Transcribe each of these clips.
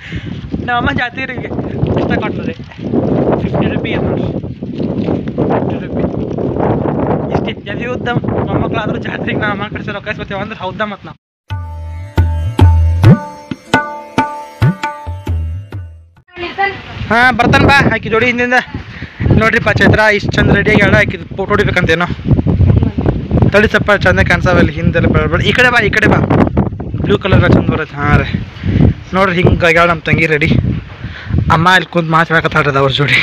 ನಮ್ಮಮ್ಮ ಜಾತ್ರೆಗೆ ಇಷ್ಟ ಕೊಟ್ಟರೆ ಫಿಫ್ಟಿ ರುಪಿ ಏನು ನೋಡಿ ಫಿಫ್ಟಿ ರುಪಿ ಇಷ್ಟೇ ಜಲ್ದಿ ಉದ್ದ ಮೊಮ್ಮಕ್ಕಳಾದ್ರೂ ಜಾತ್ರೆಗೆ ನಮ್ಮ ಅಮ್ಮ ಕಡೆ ರೊಕ್ಕ ಇಸ್ಕೊತೇವೆ ಅಂದ್ರೆ ಹೌದಾ ಮತ್ತು ನಾವು ಹಾಂ ಬರ್ತಾನೆ ಬಾ ಆಕಿ ಜೋಡಿ ಹಿಂದಿಂದ ನೋಡ್ರಿಪ್ಪ ಚೈತ್ರ ಇಷ್ಟು ಚಂದ ರೆಡಿಯಾಗಿ ಹೇಳ ಆಕಿ ಫೋಟೋ ಹೊಡಿಬೇಕಂತೇನೋ ತಡಿ ಸ್ವಲ್ಪ ಚಂದ ಕಾಣಿಸಾವಲ್ಲಿ ಹಿಂದೆಲ್ಲ ಬೆಳ ಬೆಳ ಈ ಕಡೆ ಬಾ ಈ ಕಡೆ ಬಾ ಬ್ಲೂ ಕಲರ್ ಚಂದ ಬರುತ್ತೆ ಹಾಂ ರೀ ನೋಡ್ರಿ ಹಿಂಗೆ ಆಗ್ಯಾಳ ನಮ್ಮ ತಂಗಿ ರೆಡಿ ಅಮ್ಮ ಇಲ್ಲಿ ಕುಂತು ಮಾತಾಡಕತ್ತಾಡ್ರದ ಅವ್ರ ಜೋಡಿ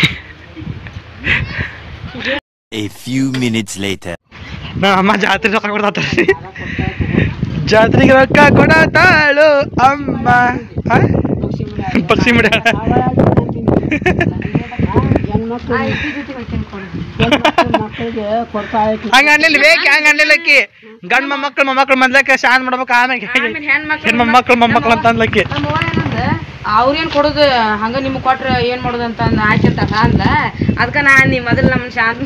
A few minutes later. ನಾ ಅಮ್ಮ ಜಾತ್ರೆ ರೊಕ್ಕ ಕೊಡ್ತಾಳ್ರಿ ಜಾತ್ರೆಗೆ ರೊಕ್ಕ ಕೊಡತಾಳು ಅಮ್ಮ ಆ? ಪಕ್ಷಿ ಮುಡ್ಯಾಳ ಮಕ್ಕಳಿಗೆ ಕೊಡ್ತಾ ಐತಿ ಹಂಗ ಅನ್ಲಿಲ್ಲ ಬೇಕಿ ಹಂಗ ಅನ್ಲಿಲ್ಲ ಆಕಿ ಗಂಡ್ ಮೊಮ್ಮಕ್ಳು ಮೊಮ್ಮಕ್ಳು ಮೊದ್ಲಕ್ಕೆ ಶಾಂತ ಮಾಡ್ಬೇಕು ಆಮೇಲೆ ಹೆಣ್ ಮೊಮ್ಮಕ್ಳು ಮೊಮ್ಮಕ್ಳು ಅಂತ ಅನ್ಲಕ್ಕಿ ಅವ್ರೇನ್ ಕೊಡುದು ಹಂಗ ನಿಮ್ಗ್ ಕೊಟ್ರ ಏನ್ ಮಾಡುದು ಅಂತ ಅಂದ್ ಆಯ್ತು ಅಂತ ಅಂದ ಅದಕ್ಕ ನಾ ನೀ ಮೊದಲ್ ನಮ್ಮನ್ ಶಾಂತ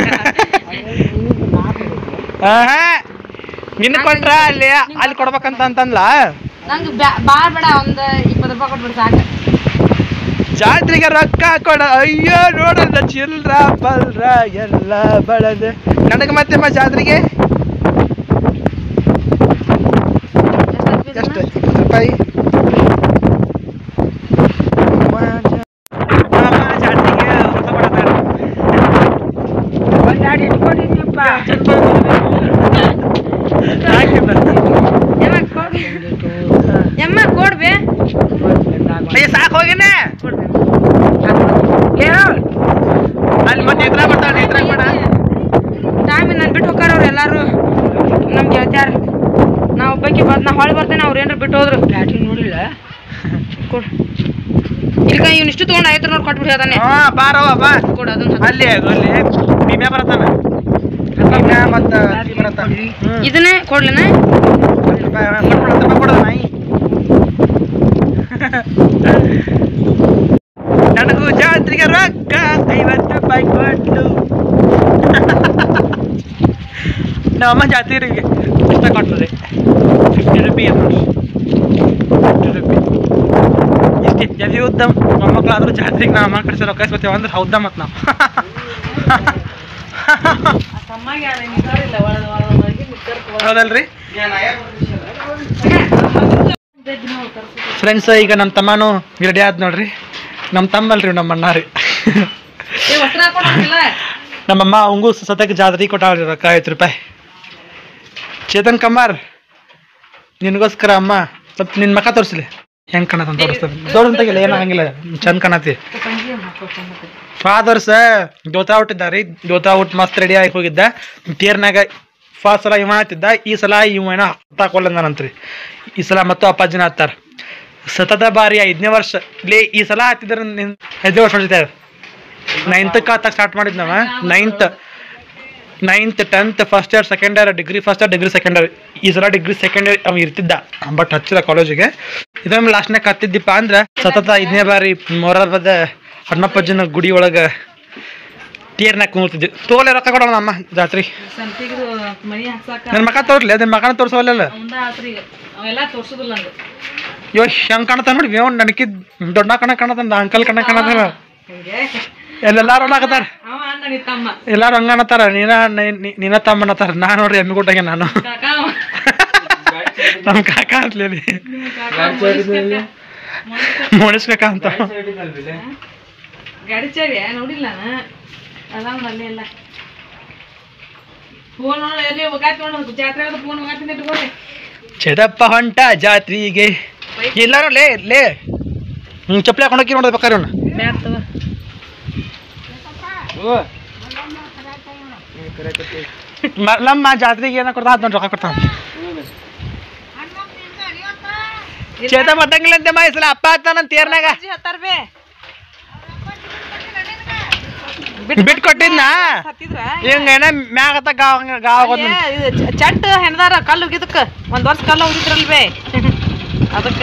ಆಹಾ ನಿನ್ನ ಕೊಟ್ರ ಅಲ್ಲಿ ಅಲ್ಲಿ ಕೊಡ್ಬೇಕಂತ ಅಂತಂದ್ಲ ನಂಗೆ ಬಾಳ್ ಬೇಡ ಒಂದ್ ಇಪ್ಪತ್ ರೂಪಾಯಿ ಕೊಟ್ಬಿಡು ಸಾಕ ಜಾತ್ರೆಗೆ ರೊಕ್ಕ ಕೊಡ ಅಯ್ಯೋ ನೋಡಲ್ಲ ಚಿಲ್ರ ಬಲ್ರ ಎಲ್ಲ ಬಳದ ನನಗೆ ಮತ್ತೆ ಮ ಜಾತ್ರೆಗೆ ಎಷ್ಟು ಇಪ್ಪತ್ತು ರೂಪಾಯಿ ಮಾಮ ಜಾತ್ರೆಗೆ ರೊಕ್ಕ ಕೊಡತಾರ. ಯಾಕಿಂದ? ಯಮ್ಮ ಕೊಡ್ ಯಮ್ಮ ಕೊಡ್ಬೆ ಅಯ್ಯ ಸಾಕು ಹೋಗಿನ ಅಲ್ಲಿ ಮತ್ತೆ ನೇತ್ರ ಬರ್ತಾವ ನೇತ್ರ ಮಾಡ ಟೈಮ್ ನನ್ ಬಿಟ್ಟು ಹೋಗಾರ ಅವ್ರು ಎಲ್ಲಾರು ನಮ್ ಗೆಳತ್ಯಾರ ನಾ ಒಬ್ಬಾಕಿ ಬದ್ ನಾ ಹೊಳ್ ಬರ್ತೇನೆ ಅವ್ರು ಏನ್ರ ಬಿಟ್ಟು ಹೋದ್ರು ನೋಡಿಲ್ಲ ಕೊಡ್ ಇಲ್ಕ ಇವ್ನ ಇಷ್ಟು ತಗೊಂಡ್ ಐತ್ರ ನೋಡಿ ಕೊಟ್ಬಿಟ್ಟು ಹೇಳ್ತಾನೆ ಹಾ ಬಾರವ್ವ ಬಾ ಕೊಡು ಅದನ್ನ ಹತ್ತು. ಅಲ್ಲಿ ಅಲ್ಲಿ ಭೀಮ್ಯಾ ಬರತ್ತಾನ ಭೀಮ್ಯಾ ಮತ್ತ ಅಕ್ಕಿ ಬರತ್ತಾನ ಹ್ಮ್. ಇದನ್ನೇ ಕೊಡ್ಲೇನ ಹತ್ತು ರೂಪಾಯಿ ಹಾ, ಕೊಟ್ಬಿಡು, ಹತ್ತು ರೂಪಾಯಿ ಕೊಡೋದು ನಾಯಿ ನನಗೂ ಜಾತ್ರೆಗೆ ರೊಕ್ಕ ಐವತ್ತು ರೂಪಾಯಿ ಕೊಟ್ಟು ನಮ್ಮಮ್ಮ ಜಾತ್ರೆಗೆ ಇಷ್ಟ ಕೊಟ್ಟರೆ ಫಿಫ್ಟಿ ರುಪಿ ಏನು ನೋಡಿ ಫಿಫ್ಟಿ ರುಪಿ ಇಷ್ಟೇ ಜಲ್ದಿ ಉದ್ದ ಮೊಮ್ಮಕ್ಕಳಾದ್ರೂ ಜಾತ್ರೆಗೆ ನಮ್ಮ ಅಮ್ಮ ಕಡೆ ರೊಕ್ಕ ಇಸ್ಕೊತೇವೆ ಅಂದ್ರೆ ಹೌದಾ ಮತ್ತು ನಾವು ಹೌದಲ್ರಿ ಫ್ರೆಂಡ್ಸ್ ಈಗ ನಮ್ಮ ತಮ್ಮನೂ ರೆಡಿ ಆದ್ ನೋಡ್ರಿ ನಮ್ಮ ತಮ್ಮಲ್ರಿ ನಮ್ಮ ಅಣ್ಣ ರೀ ನಮ್ಮಮ್ಮ ಅವಂಗೂ ಸತಕ್ಕೆ ಜಾತ್ರೆ ಕೊಟ್ಟಾಳ್ರಿ ರೊಕ್ಕ ಐವತ್ತು ರೂಪಾಯಿ ಚೇತನ್ ಕಮಾರ್ ನಿನಗೋಸ್ಕರ ಅಮ್ಮ ಸ್ವಲ್ಪ ನಿನ್ನ ಮಕ ತೋರಿಸ್ಲಿ ಹೆಂಗ್ ಕಾಣತ್ತಂತ ತೋರಿಸ್ತಾನೆ ತೋರಿಸ್ತಾಗಿಲ್ಲ ಏನಾಗಂಗಿಲ್ಲ ಚಂದ ಕಾಣತಿ ಫಾದರ್ಸ್ ದೋತಾ ಹುಟ್ಟಿದ್ದ ರೀ ದೋತಾ ಹುಟ್ಟು ಮಸ್ತ್ ರೆಡಿ ಆಗಿ ಹೋಗಿದ್ದ ತೇರ್ನಾಗ ಫಸ್ಟ್ ಸಲ ಇವ ಹತ್ತಿದ್ದ ಈ ಸಲ ಇವ ಏನೋ ಹತ್ತಾಕೊಳ್ಳಂದನಂತ್ರಿ ಈ ಸಲ ಮತ್ತು ಅಪ್ಪಾಜಿನ ಹತ್ತಾರ ಸತತ ಬಾರಿ ಐದನೇ ವರ್ಷ ಇಲ್ಲಿ ಈ ಸಲ ಹತ್ತಿದ್ರ ಐದನೇ ವರ್ಷ ಹೊಡಿತಾರೆ ನೈನ್ತಕ್ಕೆ ಹತ್ತಕ್ಕೆ ಸ್ಟಾರ್ಟ್ ಮಾಡಿದ್ ನಾವ ninth ninth tenth first year second year degree first year degree second year ಈ ಸಲ ಡಿಗ್ರಿ ಸೆಕೆಂಡ್ ಇಯರ್ ಅವ ಇರ್ತಿದ್ದ ಬಟ್ ಹಚ್ಚಿದ ಕಾಲೇಜಿಗೆ ಇದೊಮ್ಮೆ ಲಾಸ್ಟ್ನಾಗ ಹತ್ತಿದ್ದಿಪ್ಪ ಅಂದ್ರೆ ಸತತ ಐದನೇ ಬಾರಿ ಮೊರದ ಹಣ್ಣಪ್ಪಜ್ಜನ ಗುಡಿ ಒಳಗೆ ಟೀರ್ನಾಗ ಕುಂತಿದ್ವಿ ತೋಲೆ ರೊಕ್ಕ ಕೊಡೋಣ ಅಮ್ಮ ಜಾತ್ರೆ ಸಂತಿಗೆ ಮನಿ ಹಾಕ್ಸಾಕ ನನ್ನ ಮಕ ತೋರ್ಲಿ ಅದನ್ನ ಮಕನ ತೋರ್ಸವಲ್ಲ ಮುಂದ ಆತ್ರಿ ಅವೆಲ್ಲ ತೋರ್ಸುದಿಲ್ಲ ನಂಗೆ ಯೋ ಹೆಂಗ್ ಕಾಣತಾನ ನೋಡಿ ಮೇವ್ ನನಕಿದ್ ದೊಡ್ಡ ಕಣ ಕಾಣತಾನ ಅಂಕಲ್ ಕಣ ಕಾಣತಾನ ಎಲ್ಲೆಲ್ಲಾರು ಅನ್ನಕತ್ತಾರ ಅವ ಅಣ್ಣ ನಿತ್ತಮ್ಮ ಎಲ್ಲಾರು ಹಂಗ ಅನ್ನತ್ತಾರ ನೀನ ನೀ- ನೀ- ನೀನ ತಮ್ಮ ಅನ್ನತ್ತಾರ ನಾ ನೋಡ್ರಿ ಎಮ್ಮಿ ಗುಡ್ಡಾಗೆ ನಾನು ಕಾಕ ನಮ್ ಕಾಕ ಅಂತಲೇ ಮೋಣಿಸ್ ಕಾಕ ಅಂತ ಗಾಡಿ ಚಾವಿ ನೋಡಿಲ್ಲ ಅದಾವ ಅಲ್ಲೇ ಎಲ್ಲ ಫೋನ್ ನೋಡಿ ಎಲ್ಲಿ ಹೋಗಾತ್ ನೋಡು ಜಾತ್ರೆ ಫೋನ್ ಹೋಗಾತೀನಿ ಇಟ್ಕೊಳ್ಳಿ ಚೆದಪ್ಪ ಹೊಂಟ ಜಾತ್ರೆಗೆ ಎಲ್ಲಾರು ಲೇ ಲೇ ಹ್ಞೂ ಚಪ್ಪಲಿ ಹಾಕೊಂಡೋಗಿ ನೋಡೋದು ಬೇಕಾರೆ ಅವ್ನ ಬ್ಯಾಗ್ ತಗೋ ನಮ್ಮ ಜಾತ್ರೆಗೆ ಏನ ಕೊಡ್ತಾ ಹತ್ತು ರೊಕ್ಕ ಕೊಡ್ತಾನ ಚೇತ ಬದ್ದಂಗಿಲ್ಲ ಅಂತೆ ಮಾ ಈ ಸಲ ಅಪ್ಪ ಹತ್ತಾನ ತೇರ್ನಾಗ ಹತ್ತಾರ ಬೇ ಬಿಟ್ಟು ಕೊಟ್ಟಿದ್ನ ಹತ್ತಿದ್ರ ಹಿಂಗ ಏನ ಮ್ಯಾಗ ಹತ್ತ ಗಾವ್ ಗಾವ್ ಆಗೋದ್ ನಂತ. ಇದು ಚಟ್ ಹೆಣ್ದಾರ ಕಲ್ಲು ಉಗಿದಕ್ಕ ಒಂದ್ ವರ್ಷ ಕಲ್ಲು ಉಗಿದ್ರಲ್ ಬೇ ಅದಕ್ಕ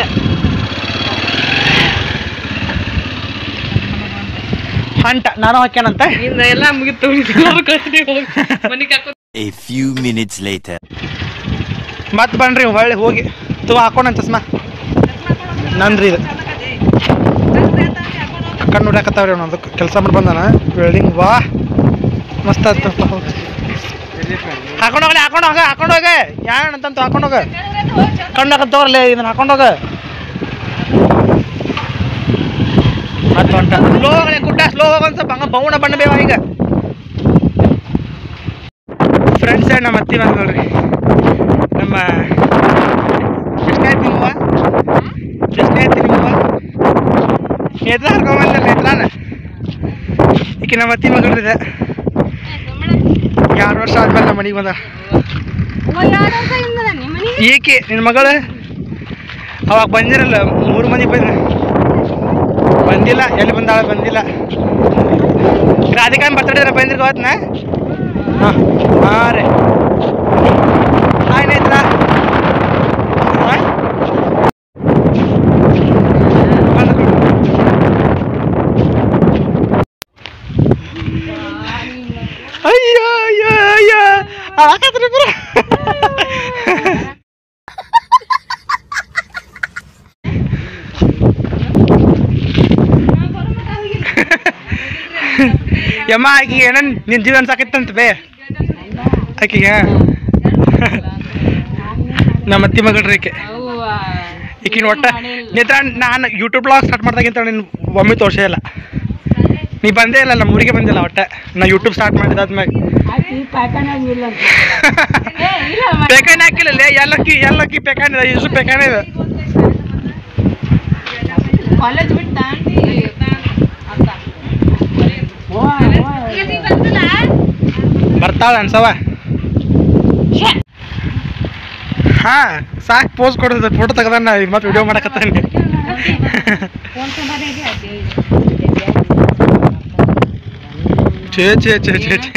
ಹೊಂಟ ನಾನು ಹಾಕ್ಯಾನಂತ ಇಂದ ಎಲ್ಲ ಮುಗಿತು ಮನಿ ಕಾಕೋ A few minutes later. ಮತ್ ಬನ್ರಿ ಹೊಳ್ಳಿ ಹೋಗಿ ತಗೋ ಹಾಕೋಣ ಚಸ್ಮಾ ನಂದ್ರಿ ಇದು ಕಣ್ಣು ಹೊಡ್ಯಾಕತ್ತಾವ್ರಿ ಅವ್ನು ಅದಕ್ಕೆ ಕೆಲಸ ಮಾಡಿ ಬಂದಾನ ವೆಲ್ಡಿಂಗ್ ವಾ ಮಸ್ತ್ ಆಯ್ತು ಹಾಕೊಂಡು ಹೋಗಲಿ ಹಾಕೊಂಡು ಹೋಗ ಹಾಕೊಂಡು ಹೋಗ ಯಾಣ ಅಂತಂತ ಹಾಕೊಂಡು ಹೋಗ ಕಣ್ಣು ಹಾಕಂತ ತಗೋರ್ಲಿ ಇದನ್ನ ಹಾಕೊಂಡು ಹೋಗ ಮತ್ತೆ ಹೊಂಟ ಸ್ಲೋ ಹೋಗಲಿ ಗುಡ್ಡ ಸ್ಲೋ ಹೋಗ ಒಂದು ಸ್ವಲ್ಪ ಹಂಗ ಬೌಣ ಬಣ್ಣ ಬೇವ ಈಗ ಫ್ರೆಂಡ್ಸ್ ನಮ್ಮ ಅತ್ತಿ ಬಂದ್ ನೋಡ್ರಿ ನಮ್ಮ ಎಷ್ಟನೇ ಆಯ್ತು ನಿಮ್ಮವ್ವ ಎಷ್ಟನೇ ಆಯ್ತು ನಿಮ್ಮವ್ವ ಎದ್ಲ ಹರ್ಕೊಂಬಂದಲ್ಲ ಎದ್ಲಾನ ಈಕೆ ನಮ್ಮ ಅತ್ತಿ ಮಗಳಿದೆ ಎರಡು ವರ್ಷ ಆದ್ಮೇಲೆ ನಮ್ಮ ಮನೆಗೆ ಬಂದ ಈಕೆ ನಿನ್ನ ಮಗಳು ಅವಾಗ ಬಂದಿರಲ್ಲ ಮೂರು ಮಂದಿ ಬಂದ ಬಂದಿಲ್ಲ ಎಲ್ಲಿ ಬಂದಾಳ ಬಂದಿಲ್ಲ ರಾಧಿಕಾನ್ ಬರ್ತಡೇ ಬಂದಿರ್ ಹೋತ್ನ ಹಾಂ ಹಾಂ ರೀ ಹಾಯ್ ನೇತ್ರ ಹಾಂ ಅಯ್ಯೋ ಅಯ್ಯೋ ಅಯ್ಯೋ ಅಳಕತ್ರಿ ಬರ ಯಮ್ಮ ಆಕಿಗೆ ಏನನ್ ನಿನ್ ಜೀವನ ಸಾಕಿತ್ತಂತ ಬೇ ಆಕಿಗೆ ನಮ್ಮ ಅತ್ತಿ ಮಗಳ್ರಿ ಈಕೆ ಈಕಿನ ಒಟ್ಟ ನೇತ್ರ ನಾನು ಯೂಟ್ಯೂಬ್ ಬ್ಲಾಗ್ ಸ್ಟಾರ್ಟ್ ಮಾಡ್ದಾಗಿಂತ ನೀನು ಒಮ್ಮೆ ತೋರ್ಸೇ ಇಲ್ಲ ನೀ ಬಂದೇ ಇಲ್ಲ ನಮ್ಮ ಊರಿಗೆ ಬಂದಿಲ್ಲ ಒಟ್ಟ ನಾ ಯೂಟ್ಯೂಬ್ ಸ್ಟಾರ್ಟ್ ಮಾಡಿದಾದ್ಮ್ಯಾಗ ಆಕಿ ಪ್ಯಾಕನಾಗ ಇಲ್ಲ ಅಂತ ಪೇಕಾನೆ ಹಾಕಿಲ್ಲ ಎಲ್ಲಕ್ಕಿ ಎಲ್ಲಕ್ಕಿ ಪೇಕಾನೆ ಇದೆ ಇಷ್ಟು ಪೇಕಾನೆ ಇದೆ ಕಾಲೇಜ್ ಬಿಟ್ಟ ಹೋಯ್ ಹೋಯ್ ಬರ್ತಾಳ ಅನ್ಸವ ಹಾ ಸಾಕ್ ಪೋಸ್ ಕೊಡೋದು ಫೋಟೋ ತೆಗ್ದಾನ ಈಗ ಮತ್ತೆ ವಿಡಿಯೋ ಮಾಡಕತ್ತಾನೆ ಛೇ ಛೇ ಛೇ ಛೇ ಛೇ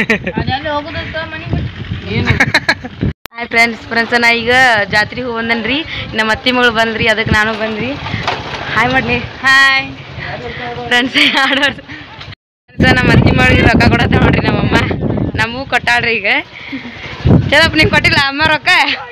ಹಾಯ್ ಫ್ರೆಂಡ್ಸ್ ಫ್ರೆಂಡ್ಸ್ ನಾ ಈಗ ಜಾತ್ರೆಗೆ ಹೋಗಿ ಬಂದನ್ರಿ ನಮ್ಮ ಅತ್ತಿ ಮಗಳು ಬಂದ್ರಿ ಅದಕ್ಕೆ ನಾನು ಬಂದ್ರಿ ಹಾಯ್ ಮಾಡ್ಲಿ ಹಾಯ್ ಫ್ರೆಂಡ್ಸ್ ಆಡೋರು ಫ್ರೆಂಡ್ಸ್ ನಮ್ಮ ಅತ್ತಿ ಮಗಳಿಗೆ ರೊಕ್ಕ ಕೊಡತ್ತ ನೋಡ್ರಿ ನಮ್ಮಮ್ಮ ನಮಗೂ ಕೊಟ್ಟಾಳ್ರಿ ಈಗ ಚಲಪ್ಪ ನೀವು ಕೊಟ್ಟಿಲ್ಲ ಅಮ್ಮ ರೊಕ್ಕ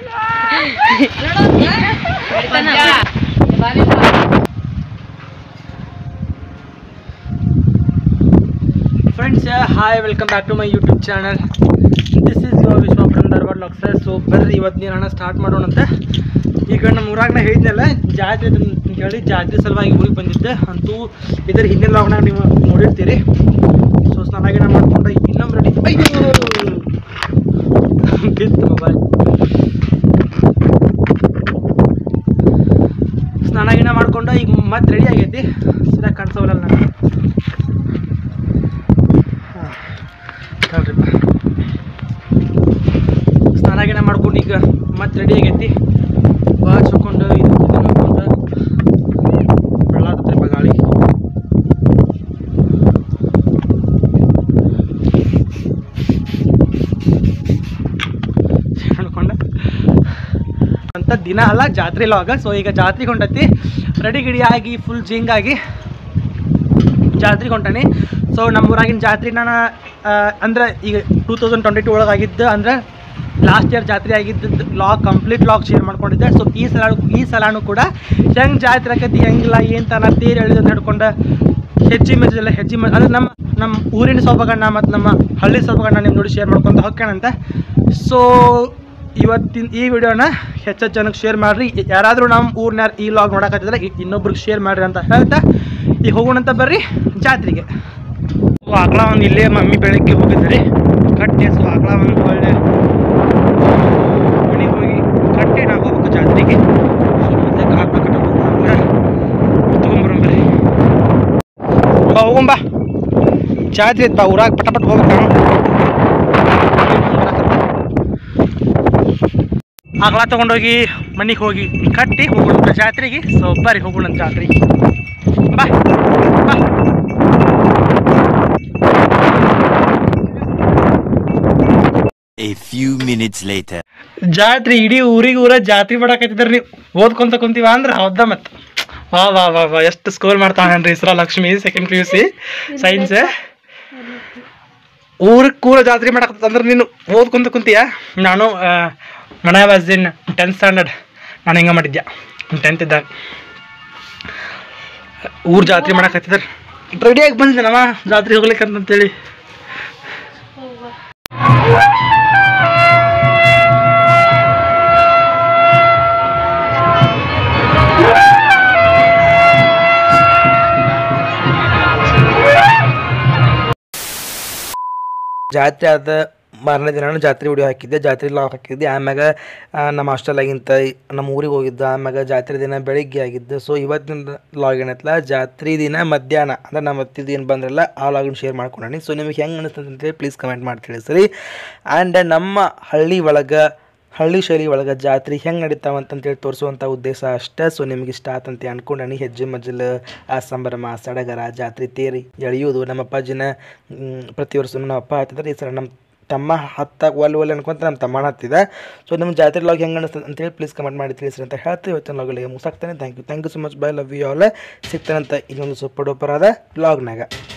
friends hi welcome back to my YouTube channel this is your Vishwa from Dharwad ಲಾಕ್ಸರ್ ಸೊ ಬರ್ರಿ ಇವತ್ತು ನೀನು ಸ್ಟಾರ್ಟ್ ಮಾಡೋಣಂತ ಈಗ ನಮ್ಮ ಊರಾಗ ನಾ ಹೇಳಿದ್ನಲ್ಲ ಜಾತ್ರೆ ಅದು ಅಂತ ಹೇಳಿ ಜಾತ್ರೆ ಸಲುವಾಗಿ ಊರಿಗೆ ಬಂದಿದ್ದೆ ಅಂತೂ ಇದರ ಹಿಂದಿನ ಲಾಗ್ನಾಗ ನೀವು ನೋಡಿರ್ತೀರಿ ಸೊ ಸ್ನಾನ ಗಿನ ಮಾಡ್ಕೊಂಡು ಇನ್ನೊಮ್ಮೆ ರೆಡಿ ಅಯ್ಯೋ ಬಿತ್ತು ಮೊಬೈಲ್ ಸ್ನಾನ ಗಿನ ಮಾಡ್ಕೊಂಡು ಈಗ ಮತ್ತೆ ರೆಡಿ ಆಗೈತಿ ಸರಿಯಾಗಿ ಕಾಣಿಸೋಲ್ಲ ನಾನು ನೋಡ್ರಿಪ್ಪ ಸ್ನಾನ ಗಿನ ಮಾಡ್ಕೊಂಡು ಈಗ ಮತ್ತೆ ರೆಡಿ ಆಗೈತಿ ವಾಚ್ ಹಾಕೊಂಡು ಇದು ಇದು ಹಾಕೊಂಡು ಬೆಳ್ಳಾತತ್ರಿಪ್ಪ ಗಾಳಿ ಹೇಳ್ಕೊಂಡೆ ಅಂತ ದಿನ ಅಲ್ಲ ಜಾತ್ರೆ ಲಾಗ ಸೊ ಈಗ ಜಾತ್ರೆಗೆ ಹೊಂಟತಿ ರೆಡಿ ಗಿಡಿ ಆಗಿ ಫುಲ್ ಜಿಂಗ್ ಆಗಿ ಜಾತ್ರೆಗೆ ಹೊಂಟಾನಿ ಸೊ ನಮ್ಮ ಊರಾಗಿನ ಜಾತ್ರೆ ನಾನು ಅಂದ್ರೆ ಈಗ ಟೂ ತೌಸಂಡ್ ಟ್ವೆಂಟಿ ಟೂ ಒಳಗೆ ಆಗಿದ್ದು ಅಂದ್ರೆ ಲಾಸ್ಟ್ ಇಯರ್ ಜಾತ್ರೆ ಆಗಿದ್ದು ಲಾಗ್ ಕಂಪ್ಲೀಟ್ ಲಾಗ್ ಶೇರ್ ಮಾಡ್ಕೊಂಡಿದ್ದೆ ಸೊ ಈ ಸಲ ಈ ಸಲಾನು ಕೂಡ ಹೆಂಗೆ ಜಾತ್ರೆ ಆಕತಿ ಹೆಂಗಿಲ್ಲ ಏನು ತನ ತೇರು ಎಳೆದು ನಡ್ಕೊಂಡು ಹೆಚ್ಚಿ ಮೆಚ್ಚಲ್ಲ ಹೆಚ್ಚಿ ಮೆಚ್ಚ ಅಂದ್ರೆ ನಮ್ಮ ನಮ್ಮ ಊರಿನ ಸೊಬಗಣ್ಣ ಮತ್ತು ನಮ್ಮ ಹಳ್ಳಿ ಸೊಬಗಣ್ಣ ನಿಮ್ಮ ನೋಡಿ ಶೇರ್ ಮಾಡ್ಕೊಂತ ಹೋಗ್ಕಣಂತ ಸೊ ಇವತ್ತಿನ ಈ ವಿಡಿಯೋನ ಹೆಚ್ಚು ಜನಕ್ಕೆ ಶೇರ್ ಮಾಡಿರಿ ಯಾರಾದರೂ ನಮ್ಮ ಊರ್ನ್ಯಾರ ಈ ಲಾಗ್ ನೋಡಕತ್ತಿದ್ರೆ ಇನ್ನೊಬ್ರಿಗೆ ಶೇರ್ ಮಾಡಿರಿ ಅಂತ ಹೇಳ್ತಾ ಈಗ ಹೋಗೋಣಂತ ಬರ್ರಿ ಜಾತ್ರೆಗೆ ಆಕಳ ಒಂದು ಇಲ್ಲೇ ಮಮ್ಮಿ ಬೆಳಗ್ಗೆ ಹೋಗಿದ್ರಿ ಕಟ್ಟಿ ಸೊ ಆಕಳ ಒಂದು ಒಳ್ಳೆ ಮನೆಗೆ ಹೋಗಿ ಕಟ್ಟಿ ನಾವು ಹೋಗ್ಬೇಕು ಜಾತ್ರೆಗೆ ಸೊ ಮೊದಲೇ ಆಕಳ ಕಟ್ಟಬೇಕು ಆಕಳ ತೊಗೊಂಬರಂಬರಿ ಬಾ ಹೋಗಂಬ ಜಾತ್ರೆ ಐತ್ ಬಾ ಊರಾಗ ಪಟ ಪಟ್ ಹೋಗ್ಬೇಕು ಆಕಳ ತಗೊಂಡೋಗಿ ಮನೆಗೆ ಹೋಗಿ ಕಟ್ಟಿ ಹೋಗೋಣ ಜಾತ್ರೆಗೆ ಸೊ ಬರ್ರಿ ಹೋಗೋಣ ಜಾತ್ರೆಗೆ ಬಾ ಬಾ A few minutes later. ಜಾತ್ರೆ ಇಡೀ ಊರಿಗೆ ಊರ ಜಾತ್ರೆ ಮಾಡಕತ್ತಿದ್ರಿ ನೀವು ಓದ್ಕೊಂತ ಕುಂತೀವ ಅಂದ್ರೆ ಹೌದ ಮತ್ತೆ ವಾ ವಾ ವಾ ವಾ ಎಷ್ಟು ಸ್ಕೋರ್ ಮಾಡ್ತಾಳ್ರಿ ಇಸ್ರಾ Lakshmi second P U C science ಊರಿಗೆ ಕೂರ ಜಾತ್ರೆ ಮಾಡಕತ್ತ ಅಂದ್ರೆ ನೀನು ಓದ್ಕೊಂತ ಕುಂತೀಯ ನಾನು ಮನೆ ವಾಸ್ ಇನ್ ಟೆಂತ್ ಸ್ಟ್ಯಾಂಡರ್ಡ್ ನಾನು ಹಿಂಗೆ ಮಾಡಿದ್ದೆ ಟೆಂತ್ ಇದ್ದಾಗ ಊರು ಜಾತ್ರೆ ಮಾಡಕತ್ತಿದ್ರೆ ರೆಡಿಯಾಗಿ ಬಂದಿದ್ದೇನಮ್ಮ ಜಾತ್ರೆ ಹೋಗ್ಲಿಕ್ಕೆ ಅಂತೇಳಿ ಜಾತ್ರೆ ಆದ ಮಾರನೇ ದಿನ ಜಾತ್ರೆ ವಿಡಿಯೋ ಹಾಕಿದ್ದೆ ಜಾತ್ರೆ ಲಾಗ್ ಹಾಕಿದ್ದೆ ಆಮ್ಯಾಗ ಆ, ನಮ್ಮ ಹಾಸ್ಟೆಲಾಗಿಂತ ನಮ್ಮ ಊರಿಗೆ ಹೋಗಿದ್ದು ಆಮ್ಯಾಗ ಜಾತ್ರೆ ದಿನ ಬೆಳಿಗ್ಗೆ ಆಗಿದ್ದು ಸೊ ಇವತ್ತಿನ ಲಾಗ್ ಏನೈತಲ್ಲ ಜಾತ್ರೆ ದಿನ ಮಧ್ಯಾಹ್ನ ಅಂದ್ರೆ ನಮ್ಮ ಮತ್ತಿದ್ದು ಏನು ಬಂದ್ರಲ್ಲ ಆ ಲಾಗಿನ ಶೇರ್ ಮಾಡ್ಕೊಂಡಿ ಸೊ ನಿಮಗೆ ಹೆಂಗೆ ಅನಿಸ್ತದೆ ಅಂತೇಳಿ ಪ್ಲೀಸ್ ಕಮೆಂಟ್ ಮಾಡಿ ತಿಳಿಸ್ರಿ ಆ್ಯಂಡ್ ನಮ್ಮ ಹಳ್ಳಿ ಒಳಗೆ ಹಳ್ಳಿ ಶೈಲಿ ಒಳಗೆ ಜಾತ್ರೆ ಹೆಂಗೆ ನಡೀತಾವ ಅಂತಂತೇಳಿ ತೋರಿಸುವಂಥ ಉದ್ದೇಶ ಅಷ್ಟೇ ಸೊ ನಿಮ್ಗೆ ಇಷ್ಟ ಆತಂತ ಅನ್ಕೊಂಡಾನಿ ಹೆಜ್ಜೆ ಮಜ್ಜಲು ಆ ಸಂಭ್ರಮ ಸಡಗರ ಜಾತ್ರೆ ತೇರಿ ಎಳೆಯೋದು ನಮ್ಮ ಅಪ್ಪಾಜಿನ ಮ್, ಪ್ರತಿ ವರ್ಷ ನಮ್ಮ ಅಪ್ಪ ಹತ್ತಿದ್ರೆ ಈ ಸಲ ನಮ್ಮ ತಮ್ಮ ಹತ್ತಾಗ ಒಲ್ ಒಲ್ ಅನ್ಕೊಂತ ನಮ್ಮ ತಮ್ಮನ ಹತ್ತಿದ ಸೊ ನಿಮ್ಮ ಜಾತ್ರೆ ಲಾಗ್ ಹೆಂಗೆ ಅನಿಸ್ತದೆ ಅಂತೇಳಿ ಪ್ಲೀಸ್ ಕಮೆಂಟ್ ಮಾಡಿ ತಿಳಿಸ್ರಿ ಅಂತ ಹೇಳ್ತೀವಿ ಇವತ್ತಿನ ಲಾಗಲ್ಲಿಗೆ ಮುಸಾಕ್ತಾನೆ thank you thank you so much bye love you all ಸಿಗ್ತಾನಂತ ಇನ್ನೊಂದು ಸೂಪರ್ ಡೂಪರ್ ಆದ ಲಾಗ್ನಾಗ